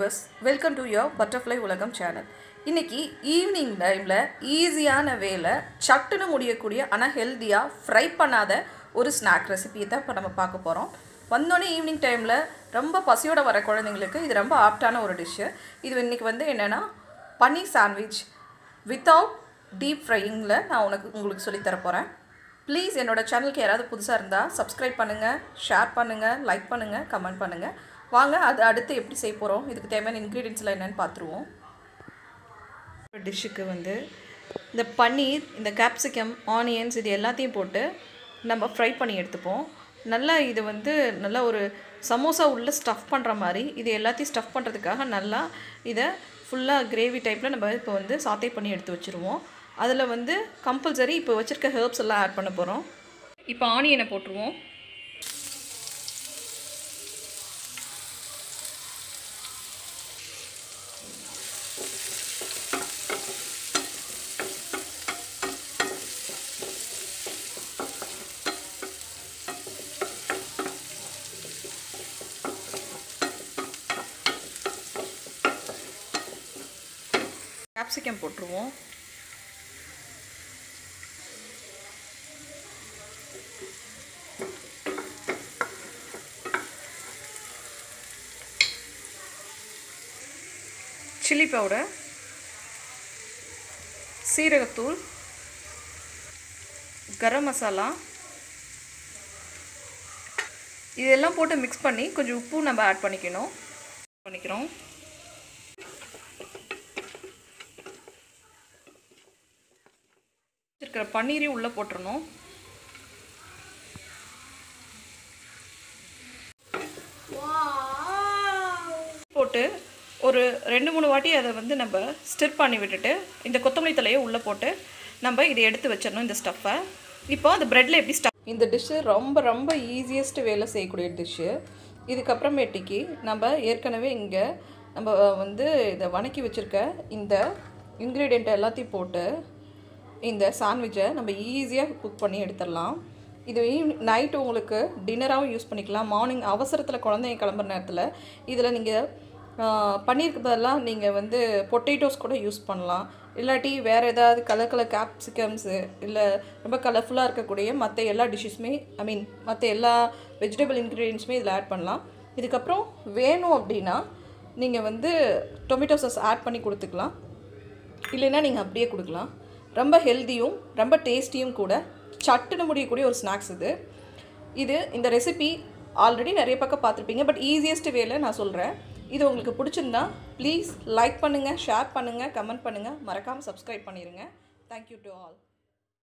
viewers welcome to your butterfly உலகம் channel இன்னைக்கு evening டைமில் ஈஸியான வேல சட்டுன்னு முடியக்கூடிய ஆனால் ஹெல்த்தியாக ஃப்ரை பண்ணாத ஒரு ஸ்நாக் ரெசிபியை தான் இப்போ நம்ம பார்க்க போகிறோம் வந்தோடனே ஈவினிங் டைமில் ரொம்ப பசியோட வர குழந்தைங்களுக்கு இது ரொம்ப ஆப்டான ஒரு டிஷ்ஷு இது இன்னைக்கு வந்து என்னென்னா பன்னீர் சாண்ட்விச் வித்தவுட் டீப் ஃப்ரையிங்கில் நான் உனக்கு உங்களுக்கு சொல்லித் தர போகிறேன் ப்ளீஸ் என்னோட சேனலுக்கு யாராவது புதுசாக இருந்தால் சப்ஸ்கிரைப் பண்ணுங்கள் ஷேர் பண்ணுங்கள் லைக் பண்ணுங்கள் கமெண்ட் பண்ணுங்கள் வாங்க அது அடுத்து எப்படி செய்ய போகிறோம் இதுக்கு தேவையான இன்க்ரீடியன்ஸ்லாம் என்னென்னு பார்த்துருவோம் டிஷ்ஷுக்கு வந்து இந்த பன்னீர் இந்த கேப்சிகம் ஆனியன்ஸ் இது எல்லாத்தையும் போட்டு நம்ம ஃப்ரை பண்ணி எடுத்துப்போம் நல்லா இது வந்து நல்லா ஒரு சமோசா உள்ளே ஸ்டஃப் பண்ணுற மாதிரி இது எல்லாத்தையும் ஸ்டஃப் பண்ணுறதுக்காக நல்லா இதை ஃபுல்லாக கிரேவி டைப்பில் நம்ம இப்போ வந்து சாத்தே பண்ணி எடுத்து வச்சுருவோம் அதில் வந்து கம்பல்சரி இப்போ வச்சுருக்க ஹெர்ப்ஸ் எல்லாம் ஆட் பண்ண போகிறோம் இப்போ ஆனியனை போட்டுருவோம் கேப்சிகம் போட்டுருவோம் சில்லி பவுடர் சீரகத்தூள் கரம் மசாலா இதெல்லாம் போட்டு மிக்ஸ் பண்ணி கொஞ்சம் உப்பு நம்ம ஆட் பண்ணிக்கணும் பண்ணிக்கிறோம் இருக்கிற பன்னீரையும் உள்ளே போட்டுறணும் போட்டு ஒரு ரெண்டு மூணு வாட்டி அதை வந்து நம்ம ஸ்டிர் பண்ணி விட்டுட்டு இந்த கொத்தமல்லி தலையை உள்ளே போட்டு நம்ம இதை எடுத்து வச்சிடணும் இந்த ஸ்டஃப்பை இப்போ அந்த ப்ரெட்டில் எப்படி ஸ்டஃப் இந்த டிஷ்ஷு ரொம்ப ரொம்ப ஈஸியஸ்ட் வேலை செய்யக்கூடிய டிஷ்ஷு இதுக்கப்புறமேட்டிக்கு நம்ம ஏற்கனவே இங்கே நம்ம வந்து இதை வணக்கி வச்சுருக்க இந்த இன்க்ரீடியண்ட் எல்லாத்தையும் போட்டு இந்த சாண்ட்விட்சை நம்ம ஈஸியாக குக் பண்ணி எடுத்துடலாம் இது ஈவினிங் நைட்டு உங்களுக்கு டின்னராகவும் யூஸ் பண்ணிக்கலாம் மார்னிங் அவசரத்தில் குழந்தைங்க கிளம்புற நேரத்தில் இதில் நீங்கள் பன்னீருக்கு பதிலாக நீங்கள் வந்து பொட்டேட்டோஸ் கூட யூஸ் பண்ணலாம் இல்லாட்டி வேறு ஏதாவது கலர் கலர் கேப்சிகம்ஸு இல்லை ரொம்ப கலர்ஃபுல்லாக இருக்கக்கூடிய மற்ற எல்லா டிஷ்ஷஸுமே ஐ மீன் மற்ற எல்லா வெஜிடபிள் இன்க்ரீடியன்ஸுமே இதில் ஆட் பண்ணலாம் இதுக்கப்புறம் வேணும் அப்படின்னா நீங்கள் வந்து டொமேட்டோ சாஸ் ஆட் பண்ணி கொடுத்துக்கலாம் இல்லைன்னா நீங்கள் அப்படியே கொடுக்கலாம் ரொம்ப ஹெல்த்தியும் ரொம்ப டேஸ்டியும் கூட சட்டுன்னு முடியக்கூடிய ஒரு ஸ்நாக்ஸ் இது இது இந்த ரெசிபி ஆல்ரெடி நிறைய பக்கம் பார்த்துருப்பீங்க பட் ஈஸியஸ்ட் வேல நான் சொல்கிறேன் இது உங்களுக்கு பிடிச்சிருந்தா ப்ளீஸ் லைக் பண்ணுங்கள் ஷேர் பண்ணுங்கள் கமெண்ட் பண்ணுங்கள் மறக்காமல் சப்ஸ்கிரைப் பண்ணிடுங்க தேங்க்யூ டு ஆல்